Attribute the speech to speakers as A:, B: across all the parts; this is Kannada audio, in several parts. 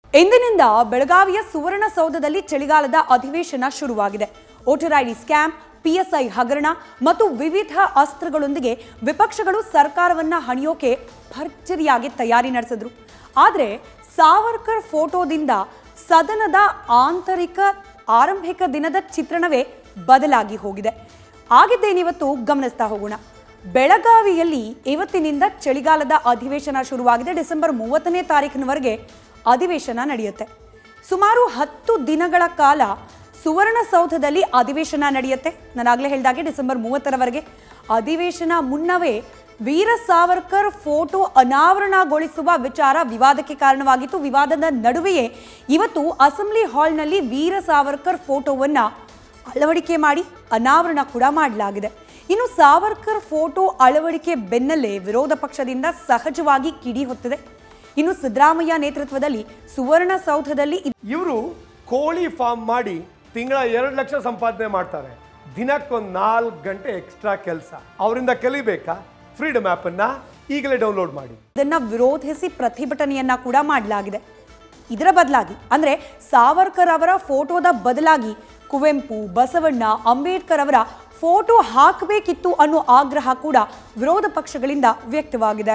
A: ಇಂದಿನಿಂದ ಬೆಳಗಾವಿಯ ಸುವರ್ಣಸೌಧದಲ್ಲಿ ಚಳಿಗಾಲದ ಅಧಿವೇಶನ ಶುರುವಾಗಿದೆ ವೋಟರ್ ಐಡಿ ಸ್ಕ್ಯಾಮ್ ಪಿಎಸ್ಐ ಹಗರಣ ಮತ್ತು ವಿವಿಧ ಅಸ್ತ್ರಗಳೊಂದಿಗೆ ವಿಪಕ್ಷಗಳು ಸರ್ಕಾರವನ್ನ ಹಣಿಯೋಕೆ ಭರ್ಜರಿಯಾಗಿ ತಯಾರಿ ನಡೆಸಿದ್ರು ಆದರೆ ಸಾವರ್ಕರ್ ಫೋಟೋದಿಂದ ಸದನದ ಆಂತರಿಕ ಆರಂಭಿಕ ದಿನದ ಚಿತ್ರಣವೇ ಬದಲಾಗಿ ಹೋಗಿದೆ ಆಗಿದ್ದೇನಿವತ್ತು ಗಮನಿಸ್ತಾ ಹೋಗೋಣ ಬೆಳಗಾವಿಯಲ್ಲಿ ಇವತ್ತಿನಿಂದ ಚಳಿಗಾಲದ ಅಧಿವೇಶನ ಶುರುವಾಗಿದೆ ಡಿಸೆಂಬರ್ ಮೂವತ್ತನೇ ತಾರೀಕಿನವರೆಗೆ ಅಧಿವೇಶನ ನಡೆಯುತ್ತೆ ಸುಮಾರು ಹತ್ತು ದಿನಗಳ ಕಾಲ ಸುವರ್ಣಸೌಧದಲ್ಲಿ ಅಧಿವೇಶನ ನಡೆಯುತ್ತೆ ನಾನಾಗಲೇ ಹೇಳಿದಾಗೆ ಡಿಸೆಂಬರ್ ಮೂವತ್ತರವರೆಗೆ ಅಧಿವೇಶನ ಮುನ್ನವೇ ವೀರ ಸಾವರ್ಕರ್ ಫೋಟೋ ಅನಾವರಣಗೊಳಿಸುವ ವಿಚಾರ ವಿವಾದಕ್ಕೆ ಕಾರಣವಾಗಿತ್ತು ವಿವಾದದ ನಡುವೆಯೇ ಇವತ್ತು ಅಸೆಂಬ್ಲಿ ಹಾಲ್ನಲ್ಲಿ ವೀರ ಸಾವರ್ಕರ್ ಫೋಟೋವನ್ನ ಅಳವಡಿಕೆ ಮಾಡಿ ಅನಾವರಣ ಕೂಡ ಮಾಡಲಾಗಿದೆ ಇನ್ನು ಸಾವರ್ಕರ್ ಫೋಟೋ ಅಳವಡಿಕೆ ಬೆನ್ನಲ್ಲೇ ವಿರೋಧ ಪಕ್ಷದಿಂದ ಸಹಜವಾಗಿ ಕಿಡಿ ಹೊತ್ತಿದೆ ಇನ್ನು ಸಿದ್ದರಾಮಯ್ಯ ನೇತೃತ್ವದಲ್ಲಿ ಸುವರ್ಣಸೌಧದಲ್ಲಿ
B: ಇವರು ಕೋಳಿ ಫಾರ್ಮ್ ಮಾಡಿ ತಿಂಗಳ ಎರಡು ಲಕ್ಷ ಸಂಪಾದನೆ ಮಾಡ್ತಾರೆ ದಿನಕ್ಕೊಂದು ನಾಲ್ಕು ಗಂಟೆ ಎಕ್ಸ್ಟ್ರಾ ಕೆಲಸ ಅವರಿಂದ ಕಲಿಬೇಕಾ ಫ್ರೀಡಮ್ ಆ್ಯಪನ್ನು ಈಗಲೇ ಡೌನ್ಲೋಡ್ ಮಾಡಿ
A: ಇದನ್ನ ವಿರೋಧಿಸಿ ಪ್ರತಿಭಟನೆಯನ್ನ ಕೂಡ ಮಾಡಲಾಗಿದೆ ಇದರ ಬದಲಾಗಿ ಅಂದ್ರೆ ಸಾವರ್ಕರ್ ಅವರ ಫೋಟೋದ ಬದಲಾಗಿ ಕುವೆಂಪು ಬಸವಣ್ಣ ಅಂಬೇಡ್ಕರ್ ಅವರ ಫೋಟೋ ಹಾಕಬೇಕಿತ್ತು ಅನ್ನೋ ಆಗ್ರಹ ಕೂಡ ವಿರೋಧ ಪಕ್ಷಗಳಿಂದ ವ್ಯಕ್ತವಾಗಿದೆ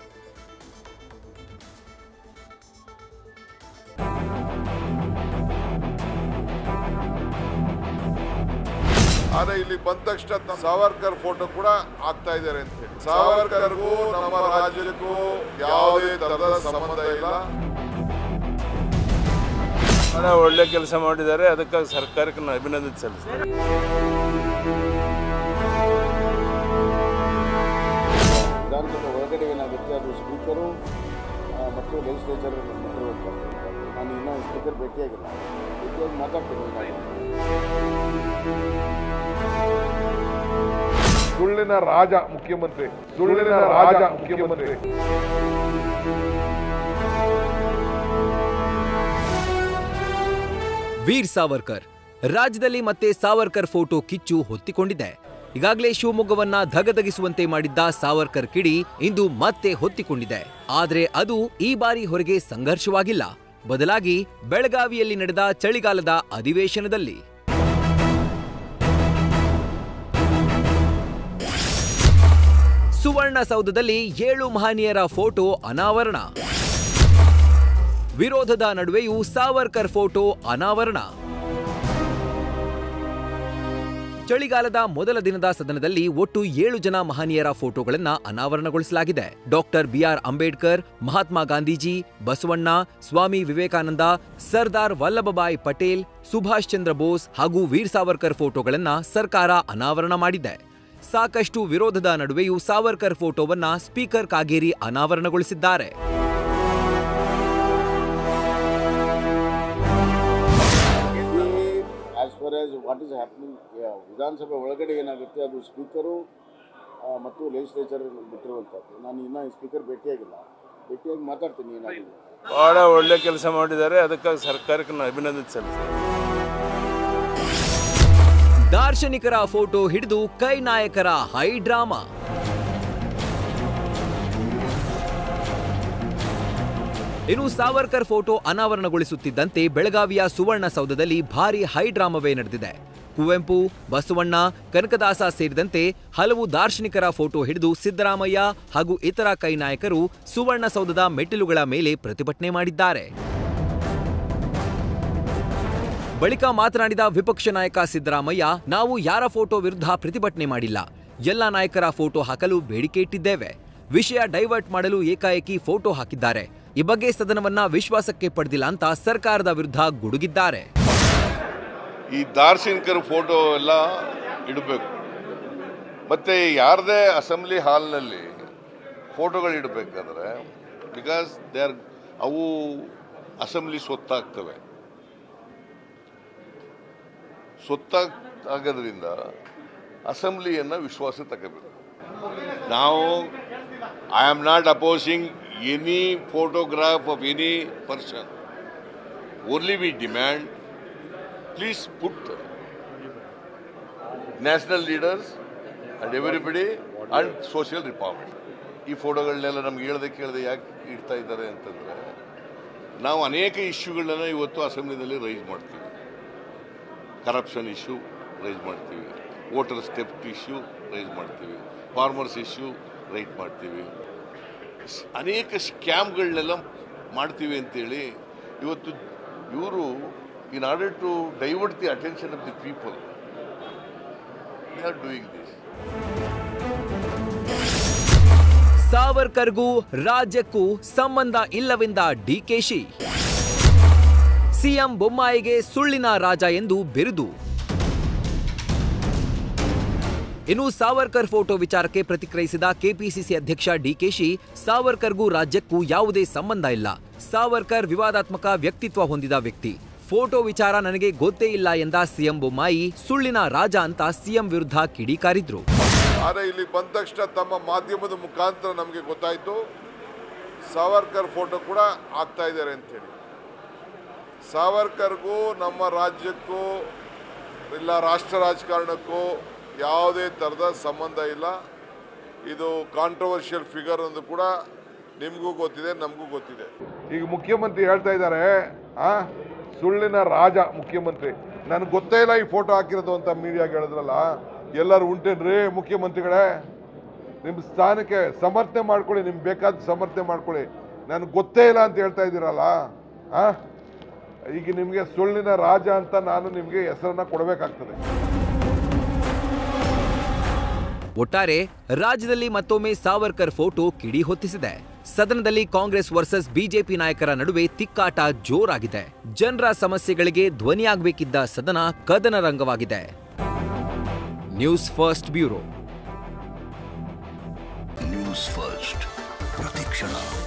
C: ಆದ್ರೆ ಇಲ್ಲಿ ಬಂದ ತಕ್ಷಣ ನಮ್ಮ ಸಾವರ್ಕರ್ ಫೋಟೋ ಕೂಡ ಆಗ್ತಾ ಇದ್ದಾರೆ ಅಂತ ಹೇಳಿ ಸಾವರ್ಕರ್ಗೂ ನಮ್ಮ ರಾಜ್ಯಕ್ಕೂ ಯಾವುದೇ ತರದ ಸಂಬಂಧ ಇಲ್ಲ
D: ಬಹಳ ಒಳ್ಳೆ ಕೆಲಸ ಮಾಡಿದ್ದಾರೆ ಅದಕ್ಕಾಗಿ ಸರ್ಕಾರಕ್ಕೆ ನಾನು ಅಭಿನಂದನೆ ಸಲ್ಲಿಸ್ತೇನೆ
E: ವಿಧಾನಸಭೆ ಒಳಗಡೆ ಏನಾಗುತ್ತೆ ಅದು ಸ್ಪೀಕರು ಆ, ಮತ್ತು ಲೆಜಿಸ್ಲೇಚರ್ ಬಿಟ್ಟಿರುವಂಥದ್ದು ನಾನು ಇನ್ನೂ ಸ್ಪೀಕರ್ ಭೇಟಿಯಾಗಿಲ್ಲ ಭೇಟಿಯಾಗಿ ಮಾತಾಡ್ತೀನಿ ನಾನು
C: ಸುಳ್ಳಿನ ರಾಜ ಮುಖ್ಯಮಂತ್ರಿ ಸುಳ್ಳಿನ ರಾಜ ಮುಖ್ಯಮಂತ್ರಿ
F: ವೀರ್ ಸಾವರ್ಕರ್ ರಾಜ್ಯದಲ್ಲಿ ಮತ್ತೆ ಸಾವರ್ಕರ್ ಫೋಟೋ ಕಿಚ್ಚು ಹೊತ್ತಿಕೊಂಡಿದೆ ಈಗಾಗಲೇ ಶಿವಮೊಗ್ಗವನ್ನ ಧಗಧಗಿಸುವಂತೆ ಮಾಡಿದ್ದ ಸಾವರ್ಕರ್ ಕಿಡಿ ಇಂದು ಮತ್ತೆ ಹೊತ್ತಿಕೊಂಡಿದೆ ಆದ್ರೆ ಅದು ಈ ಬಾರಿ ಹೊರಗೆ ಸಂಘರ್ಷವಾಗಿಲ್ಲ ಬದಲಾಗಿ ಬೆಳಗಾವಿಯಲ್ಲಿ ನಡೆದ ಚಳಿಗಾಲದ ಅಧಿವೇಶನದಲ್ಲಿ ಸುವರ್ಣಸೌಧದಲ್ಲಿ ಏಳು ಮಹನೀಯರ ಫೋಟೋ ಅನಾವರಣ ವಿರೋಧದ ನಡುವೆಯೂ ಸಾವರ್ಕರ್ ಫೋಟೋ ಅನಾವರಣ ಚಳಿಗಾಲದ ಮೊದಲ ದಿನದ ಸದನದಲ್ಲಿ ಒಟ್ಟು ಏಳು ಜನ ಮಹನೀಯರ ಫೋಟೋಗಳನ್ನ ಅನಾವರಣಗೊಳಿಸಲಾಗಿದೆ ಡಾಕ್ಟರ್ ಬಿಆರ್ ಅಂಬೇಡ್ಕರ್ ಮಹಾತ್ಮ ಗಾಂಧೀಜಿ ಬಸವಣ್ಣ ಸ್ವಾಮಿ ವಿವೇಕಾನಂದ ಸರ್ದಾರ್ ವಲ್ಲಭಭಾಯ್ ಪಟೇಲ್ ಸುಭಾಷ್ ಚಂದ್ರ ಬೋಸ್ ಹಾಗೂ ವೀರ್ ಸಾವರ್ಕರ್ ಫೋಟೋಗಳನ್ನ ಸರ್ಕಾರ ಅನಾವರಣ ಮಾಡಿದೆ ಸಾಕಷ್ಟು ವಿರೋಧದ ನಡುವೆಯೂ ಸಾವರ್ಕರ್ ಫೋಟೋವನ್ನ ಸ್ಪೀಕರ್ ಕಾಗೇರಿ ಅನಾವರಣಗೊಳಿಸಿದ್ದಾರೆ
E: as far as what is happening ವಿಧಾನಸಭೆ ಒಳಗಡೆ ಏನಾಗುತ್ತೆ ಅದು ಸ್ಪೀಕರು ಆ, ಮತ್ತು ಲೆಜಿಸ್ಲೇಚರ್ ಬಿಟ್ಟಿರುವಂಥದ್ದು ನಾನು ಇನ್ನೂ ಸ್ಪೀಕರ್ ಭೇಟಿಯಾಗಿಲ್ಲ ಭೇಟಿಯಾಗಿ ಮಾತಾಡ್ತೀನಿ ಏನಾಗಿದೆ
D: ಬಹಳ ಒಳ್ಳೆ ಕೆಲಸ ಮಾಡಿದ್ದಾರೆ ಅದಕ್ಕಾಗಿ ಸರ್ಕಾರಕ್ಕೆ ನಾನು ಅಭಿನಂದನೆ ಸಲ್ಲಿಸ್ತೇನೆ
F: ದಾರ್ಶನಿಕರ ಫೋಟೋ ಹಿಡಿದು ಕೈ ನಾಯಕರ ಹೈ ಡ್ರಾಮಾ ಇನ್ನು ಸಾವರ್ಕರ್ ಫೋಟೋ ಅನಾವರಣಗೊಳಿಸುತ್ತಿದ್ದಂತೆ ಬೆಳಗಾವಿಯ ಸುವರ್ಣಸೌಧದಲ್ಲಿ ಭಾರಿ ಹೈ ಡ್ರಾಮವೇ ನಡೆದಿದೆ ಕುವೆಂಪು ಬಸವಣ್ಣ ಕನಕದಾಸ ಸೇರಿದಂತೆ ಹಲವು ದಾರ್ಶನಿಕರ ಫೋಟೋ ಹಿಡಿದು ಸಿದ್ದರಾಮಯ್ಯ ಹಾಗೂ ಇತರ ಕೈ ನಾಯಕರು ಸುವರ್ಣಸೌಧದ ಮೆಟ್ಟಿಲುಗಳ ಮೇಲೆ ಪ್ರತಿಭಟನೆ ಮಾಡಿದ್ದಾರೆ ಬಳಿಕ ಮಾತನಾಡಿದ ವಿಪಕ್ಷ ನಾಯಕ ಸಿದ್ದರಾಮಯ್ಯ ನಾವು ಯಾರ ಫೋಟೋ ವಿರುದ್ಧ ಪ್ರತಿಭಟನೆ ಮಾಡಿಲ್ಲ ಎಲ್ಲ ನಾಯಕರ ಫೋಟೋ ಹಾಕಲು ಬೇಡಿಕೆ ಇಟ್ಟಿದ್ದೇವೆ ವಿಷಯ ಡೈವರ್ಟ್ ಮಾಡಲು ಏಕಾಏಕಿ ಫೋಟೋ ಹಾಕಿದ್ದಾರೆ ಈ ಬಗ್ಗೆ ಸದನವನ್ನ ವಿಶ್ವಾಸಕ್ಕೆ ಪಡೆದಿಲ್ಲ ಅಂತ ಸರ್ಕಾರದ ವಿರುದ್ಧ ಗುಡುಗಿದ್ದಾರೆ
C: ಈ ದಾರ್ಶನಿಕರ ಫೋಟೋ ಎಲ್ಲ ಇಡಬೇಕು ಮತ್ತೆ ಯಾರದೇ ಅಸೆಂಬ್ಲಿ ಹಾಲ್ನಲ್ಲಿ ಫೋಟೋಗಳು ಇಡಬೇಕಾದ್ರೆ ಬಿಕಾಸ್ ದೇ ಆರ್ ಅವು ಅಸೆಂಬ್ಲಿ ಸ್ವತ್ತಾಗ್ತವೆ ಸ್ವತ್ತಾಗೋದ್ರಿಂದ ಅಸೆಂಬ್ಲಿಯನ್ನು ವಿಶ್ವಾಸ ತಗೋಬೇಕು ನಾವು I am not opposing any photograph of any person only we demand please put national leaders and everybody and social reformers ಈ ಫೋಟೋಗಳನ್ನೆಲ್ಲ ನಮ್ಗೆ ಹೇಳ್ದೆ ಕೇಳದೆ ಯಾಕೆ ಇಡ್ತಾ ಇದ್ದಾರೆ ಅಂತಂದ್ರೆ ನಾವು ಅನೇಕ ಇಶ್ಯೂಗಳನ್ನ ಇವತ್ತು ಅಸೆಂಬ್ಲಿನಲ್ಲಿ ರೈಸ್ ಮಾಡ್ತೀವಿ ಕರಪ್ಷನ್ ಇಶ್ಯೂ ರೈಸ್ ಮಾಡ್ತೀವಿ ವೋಟರ್ ಸ್ಟೆಪ್ ಇಶ್ಯೂ ರೈಸ್ ಮಾಡ್ತೀವಿ ಫಾರ್ಮರ್ಸ್ ಇಶ್ಯೂ ರೈಟ್ ಮಾಡ್ತೀವಿ ಸ್- ಅನೇಕ ಸ್ಕ್ಯಾಮ್ಗಳನ್ನೆಲ್ಲ ಮಾಡ್ತೀವಿ ಅಂತೇಳಿ ಇವತ್ತು ಇವರು in order to divert the attention of the people they are doing this
F: ಸಾವರ್ಕರ್ಗೂ ರಾಜ್ಯಕ್ಕೂ ಸಂಬಂಧ ಇಲ್ಲವೆಂದ ಡಿಕೆಶಿ ಸಿಎಂ ಬೊಮ್ಮಾಯಿಗೆ ಸುಳ್ಳಿನ ರಾಜ ಎಂದು ಬಿರುದು ಇನ್ನು ಸಾವರ್ಕರ್ ಫೋಟೋ ವಿಚಾರಕ್ಕೆ ಪ್ರತಿಕ್ರಿಯಿಸಿದ ಕೆಪಿಸಿಸಿ ಅಧ್ಯಕ್ಷ ಡಿಕೆಶಿ ಸಾವರ್ಕರ್ಗೂ ರಾಜ್ಯಕ್ಕೂ ಯಾವುದೇ ಸಂಬಂಧ ಇಲ್ಲ ಸಾವರ್ಕರ್ ವಿವಾದಾತ್ಮಕ ವ್ಯಕ್ತಿತ್ವ ಹೊಂದಿದ ವ್ಯಕ್ತಿ ಫೋಟೋ ವಿಚಾರ ನನಗೆ ಗೊತ್ತೇ ಇಲ್ಲ ಎಂದ ಸಿಎಂ ಬೊಮ್ಮಾಯಿ ಸುಳ್ಳಿನ ರಾಜ ಅಂತ ಸಿಎಂ ವಿರುದ್ಧ ಕಿಡಿಕಾರಿದ್ರು
C: ಆದರೆ ಇಲ್ಲಿ ಬಂದ ತಕ್ಷಣ ತಮ್ಮ ಮಾಧ್ಯಮದ ಮುಖಾಂತರ ನಮಗೆ ಗೊತ್ತಾಯಿತು ಸಾವರ್ಕರ್ ಫೋಟೋ ಕೂಡ ಆಗ್ತಾ ಇದ್ದಾರೆ ಅಂತೇಳಿ ಸಾವರ್ಕರ್ಗೂ ನಮ್ಮ ರಾಜ್ಯಕ್ಕೂ ಇಲ್ಲ ರಾಷ್ಟ್ರ ರಾಜಕಾರಣಕ್ಕೂ ಯಾವುದೇ ಥರದ ಸಂಬಂಧ ಇಲ್ಲ ಇದು ಕಾಂಟ್ರವರ್ಷಿಯಲ್ ಫಿಗರ್ ಒಂದು ಕೂಡ ನಿಮಗೂ ಗೊತ್ತಿದೆ ನಮಗೂ ಗೊತ್ತಿದೆ
G: ಈಗ ಮುಖ್ಯಮಂತ್ರಿ ಹೇಳ್ತಾ ಇದ್ದಾರೆ ಆ ಸುಳ್ಳಿನ ರಾಜ ಮುಖ್ಯಮಂತ್ರಿ ನನಗೆ ಗೊತ್ತೇ ಇಲ್ಲ ಈ ಫೋಟೋ ಹಾಕಿರೋದು ಅಂತ ಮೀಡಿಯಾಗೆ ಹೇಳಿದ್ರಲ್ಲ ಎಲ್ಲರೂ ಉಂಟೇನ್ರಿ ಮುಖ್ಯಮಂತ್ರಿಗಳೇ ನಿಮ್ಮ ಸ್ಥಾನಕ್ಕೆ ಸಮರ್ಥನೆ ಮಾಡ್ಕೊಳ್ಳಿ ನಿಮ್ಗೆ ಬೇಕಾದ ಸಮರ್ಥನೆ ಮಾಡ್ಕೊಳ್ಳಿ ನನಗೆ ಗೊತ್ತೇ ಇಲ್ಲ ಅಂತ ಹೇಳ್ತಾ ಇದ್ದೀರಲ್ಲ ಆ ಈಗ ನಿಮಗೆ ಸುಳ್ಳಿನ ರಾಜ ಅಂತ ನಾನು ನಿಮಗೆ ಹೆಸರನ್ನ ಕೊಡಬೇಕಾಗ್ತದೆ
F: ಒಟ್ಟಾರೆ ರಾಜ್ಯದಲ್ಲಿ ಮತ್ತೊಮ್ಮೆ ಸಾವರ್ಕರ್ ಫೋಟೋ ಕಿಡಿ ಹೊತ್ತಿಸಿದೆ ಸದನದಲ್ಲಿ ಕಾಂಗ್ರೆಸ್ ವರ್ಸಸ್ ಬಿಜೆಪಿ ನಾಯಕರ ನಡುವೆ ತಿಕ್ಕಾಟ ಜೋರಾಗಿದೆ ಜನರ ಸಮಸ್ಯೆಗಳಿಗೆ ಧ್ವನಿಯಾಗಬೇಕಿದ್ದ ಸದನ ಕದನ ರಂಗವಾಗಿದೆ news first bureau
H: news first ಪ್ರತಿಕ್ಷಣ